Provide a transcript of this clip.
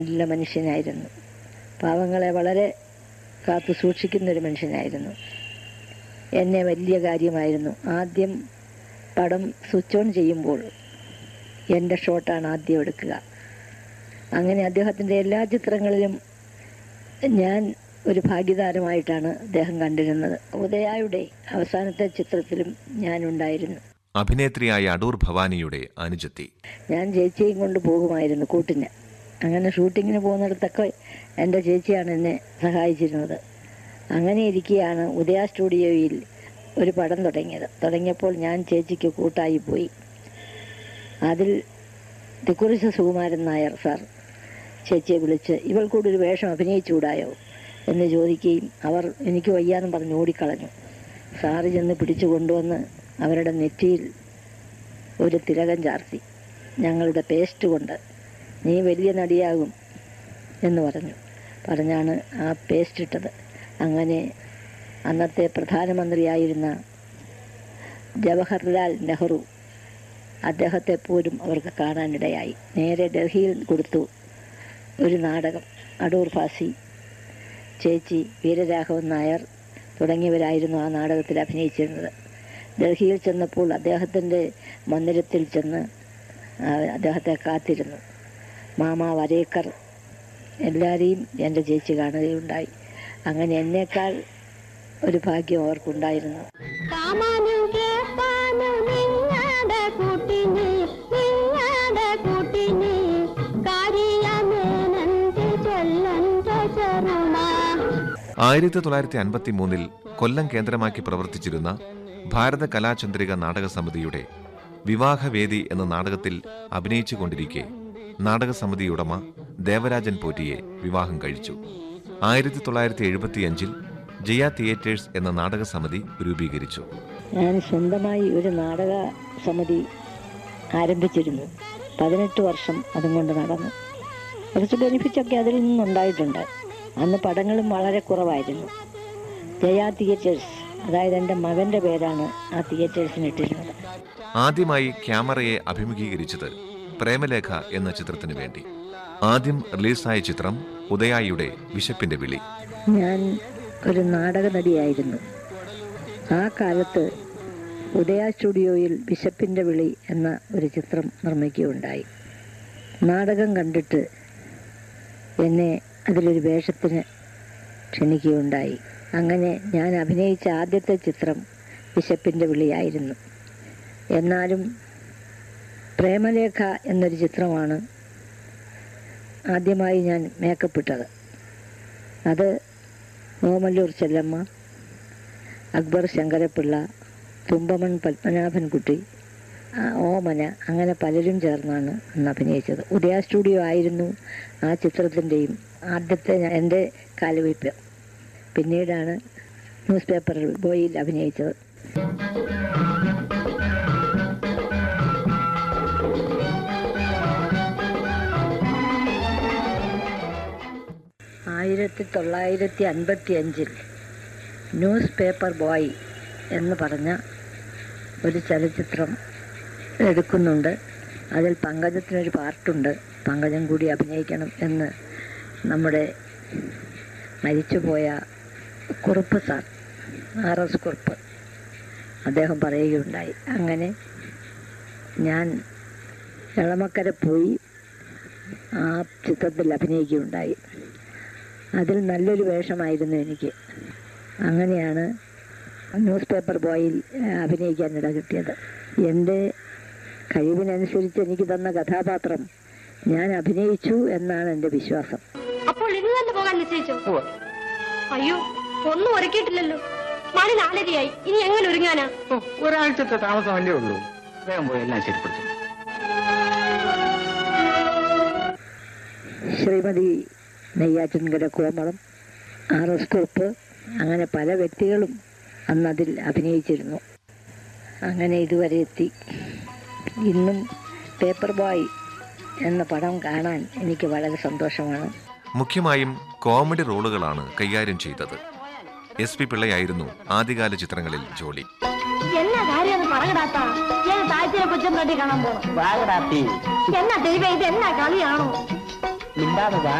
നല്ല മനുഷ്യനായിരുന്നു പാവങ്ങളെ വളരെ കാത്തു സൂക്ഷിക്കുന്ന ഒരു മനുഷ്യനായിരുന്നു എന്നെ വലിയ കാര്യമായിരുന്നു ആദ്യം പടം സ്വിച്ച് ഓൺ ചെയ്യുമ്പോൾ എൻ്റെ ഷോട്ടാണ് ആദ്യം എടുക്കുക അങ്ങനെ അദ്ദേഹത്തിൻ്റെ എല്ലാ ചിത്രങ്ങളിലും ഞാൻ ഒരു ഭാഗ്യതാരമായിട്ടാണ് അദ്ദേഹം കണ്ടിരുന്നത് ഉദയായുടെ അവസാനത്തെ ചിത്രത്തിലും ഞാനുണ്ടായിരുന്നു അഭിനേത്രിയായ അടൂർ ഭവാനിയുടെ അനുജത്തി ഞാൻ ചേച്ചിയും കൊണ്ട് പോകുമായിരുന്നു കൂട്ടിന് അങ്ങനെ ഷൂട്ടിങ്ങിന് പോകുന്നിടത്തൊക്കെ എൻ്റെ ചേച്ചിയാണ് എന്നെ സഹായിച്ചിരുന്നത് അങ്ങനെ ഇരിക്കുകയാണ് ഉദയ സ്റ്റുഡിയോയിൽ ഒരു പടം തുടങ്ങിയത് തുടങ്ങിയപ്പോൾ ഞാൻ ചേച്ചിക്ക് കൂട്ടായി പോയി അതിൽ തിക്കുറിശ സുകുമാരൻ നായർ സാർ ചേച്ചിയെ വിളിച്ച് ഇവൾക്കൂടെ ഒരു വേഷം അഭിനയിച്ചുകൂടായോ എന്ന് ചോദിക്കുകയും അവർ എനിക്ക് വയ്യാന്ന് പറഞ്ഞ് ഓടിക്കളഞ്ഞു സാറ് ചെന്ന് പിടിച്ചു കൊണ്ടുവന്ന് അവരുടെ നെറ്റിയിൽ ഒരു തിലകം ചാർത്തി ഞങ്ങളുടെ പേസ്റ്റ് കൊണ്ട് നീ വലിയ നടിയാകും എന്ന് പറഞ്ഞു പറഞ്ഞാണ് ആ പേസ്റ്റ് ഇട്ടത് അങ്ങനെ അന്നത്തെ പ്രധാനമന്ത്രിയായിരുന്ന ജവഹർലാൽ നെഹ്റു അദ്ദേഹത്തെ പോലും അവർക്ക് കാണാനിടയായി നേരെ ഡൽഹിയിൽ കൊടുത്തു ഒരു നാടകം അടൂർ ഫാസി ചേച്ചി വീരരാഘവൻ നായർ തുടങ്ങിയവരായിരുന്നു ആ നാടകത്തിൽ അഭിനയിച്ചിരുന്നത് ഡൽഹിയിൽ ചെന്നപ്പോൾ അദ്ദേഹത്തിൻ്റെ മന്ദിരത്തിൽ ചെന്ന് ആ, അദ്ദേഹത്തെ കാത്തിരുന്നു മാമ വരേക്കർ എല്ലാവരെയും എൻ്റെ ചേച്ചി കാണുകയുണ്ടായി അങ്ങനെ എന്നേക്കാൾ ഒരു ഭാഗ്യം അവർക്കുണ്ടായിരുന്നു കാണാനും കേൾക്കാനും നിങ്ങളുടെ കൂട്ടിന് നിങ്ങളുടെ കൂട്ടിന് കാര്യമേനന്ത് ചൊല്ലന്റെ ചെറുമ ആയിരത്തി തൊള്ളായിരത്തി അൻപത്തി മൂന്നിൽ കൊല്ലം കേന്ദ്രമാക്കി പ്രവർത്തിച്ചിരുന്ന ഭാരത കലാചന്ദ്രിക നാടക സമിതിയുടെ വിവാഹവേദി എന്ന നാടകത്തിൽ അഭിനയിച്ചുകൊണ്ടിരിക്കെ നാടകസമിതി ഉടമ ദേവരാജൻ പോറ്റിയെ വിവാഹം കഴിച്ചു ആയിരത്തി തൊള്ളായിരത്തി എഴുപത്തിയഞ്ചിൽ ജയ തിയേറ്റേഴ്സ് എന്ന നാടക സമിതി രൂപീകരിച്ചു ഞാൻ സ്വന്തമായി ഒരു നാടക സമിതി ആരംഭിച്ചിരുന്നു പതിനെട്ട് വർഷം അതും കൊണ്ട് നടന്നു കുറച്ച് ബെനിഫിറ്റൊക്കെ അതിൽ നിന്നുണ്ടായിട്ടുണ്ട് അന്ന് പടങ്ങളും വളരെ കുറവായിരുന്നു ജയ തിയേറ്റേഴ്സ് അതായത് എൻ്റെ മകൻ്റെ പേരാണ് ആ തിയേറ്റേഴ്സിന് ഇട്ടിരുന്നത് ആദ്യമായി ക്യാമറയെ അഭിമുഖീകരിച്ചത് പ്രേമലേഖ എന്ന ചിത്രത്തിനു വേണ്ടി ആദ്യം റിലീസായ ചിത്രം ഉദയായിയുടെ വിശപ്പിന്റെ വിളി ഞാൻ ഒരു നാടക നടിയായിരുന്നു ആ കാലത്ത് ഉദയ സ്റ്റുഡിയോയിൽ ബിഷപ്പിൻ്റെ വിളി എന്ന ഒരു ചിത്രം നിർമ്മിക്കുകയുണ്ടായി നാടകം കണ്ടിട്ട് എന്നെ അതിലൊരു വേഷത്തിന് ക്ഷണിക്കുകയുണ്ടായി അങ്ങനെ ഞാൻ അഭിനയിച്ച ആദ്യത്തെ ചിത്രം ബിഷപ്പിൻ്റെ വിളിയായിരുന്നു എന്നാലും പ്രേമലേഖ എന്നൊരു ചിത്രമാണ് ആദ്യമായി ഞാൻ മേക്കപ്പ് ഇട്ടത് അത് ഓമല്ലൂർ ചെല്ലമ്മ അക്ബർ ശങ്കരപ്പിള്ള തുമ്പമൺ പത്മനാഭൻകുട്ടി ആ, ഓമന അങ്ങനെ പലരും ചേർന്നാണ് അന്ന് അഭിനയിച്ചത് ഉദയ സ്റ്റുഡിയോ ആയിരുന്നു ആ ചിത്രത്തിൻ്റെയും ആദ്യത്തെ ഞാൻ- എൻ്റെ കാലുവയ്പ് പിന്നീടാണ് ന്യൂസ് പേപ്പറിൽ ബോയിൽ അഭിനയിച്ചത് ആയിരത്തി തൊള്ളായിരത്തി അൻപത്തി അഞ്ചിൽ ന്യൂസ് പേപ്പർ ബോയ് എന്ന് പറഞ്ഞ ഒരു ചലച്ചിത്രം എടുക്കുന്നുണ്ട് അതിൽ പങ്കജത്തിനൊരു പാർട്ടുണ്ട് പങ്കജം കൂടി അഭിനയിക്കണം എന്ന് നമ്മുടെ മരിച്ചുപോയ Kurup sir R S Kurup അദ്ദേഹം പറയുകയുണ്ടായി അങ്ങനെ ഞാൻ എളമക്കര പോയി ആ ചിത്രത്തിൽ അഭിനയിക്കുകയുണ്ടായി അതിൽ നല്ലൊരു വേഷമായിരുന്നു എനിക്ക് അങ്ങനെയാണ് ന്യൂസ് പേപ്പർ ബോയിൽ ഏഹ്, അഭിനയിക്കാൻ ഇട കിട്ടിയത് എൻ്റെ കഴിവിനനുസരിച്ച് എനിക്ക് തന്ന കഥാപാത്രം ഞാൻ അഭിനയിച്ചു എന്നാണ് എൻ്റെ വിശ്വാസം അപ്പോൾ ഇന്ന് തന്നെ പോകാൻ നിശ്ചയിച്ചോ അയ്യോ ഒന്നും ഒരുക്കിയിട്ടില്ലല്ലോ മണി നാലരയായി ഇനി എങ്ങനെ ഒരുങ്ങാനാ ഓ, ഒരാഴ്ചത്തെ താമസമല്ലേ ഉള്ളൂ വേഗം പോയി എല്ലാം ശരിപ്പെടുത്തും ശ്രീമതി നെയ്യാറ്റിൻകര കോമളം ആർ എസ് കുറുപ്പ് അങ്ങനെ പല വ്യക്തികളും അന്ന് അതിൽ അഭിനയിച്ചിരുന്നു അങ്ങനെ ഇതുവരെ എത്തി ഇന്നും പേപ്പർ ബോയ് എന്ന പടം കാണാൻ എനിക്ക് വളരെ സന്തോഷമാണ് മുഖ്യമായും കോമഡി റോളുകളാണ് കൈകാര്യം ചെയ്തത് എസ് പി പിള്ളയായിരുന്നു ആദ്യകാല ചിത്രങ്ങളിൽ ജോലി എന്നാ കാര്യം പറയടാത്ത ഞാൻ താഴ്ചയെ കൊച്ചം തട്ടി കാണാൻ പോണം വാഗടാത്തി എന്നാ ദൈവം ഇത് എന്നാ കളിയാണോ മിണ്ടാതെ വാ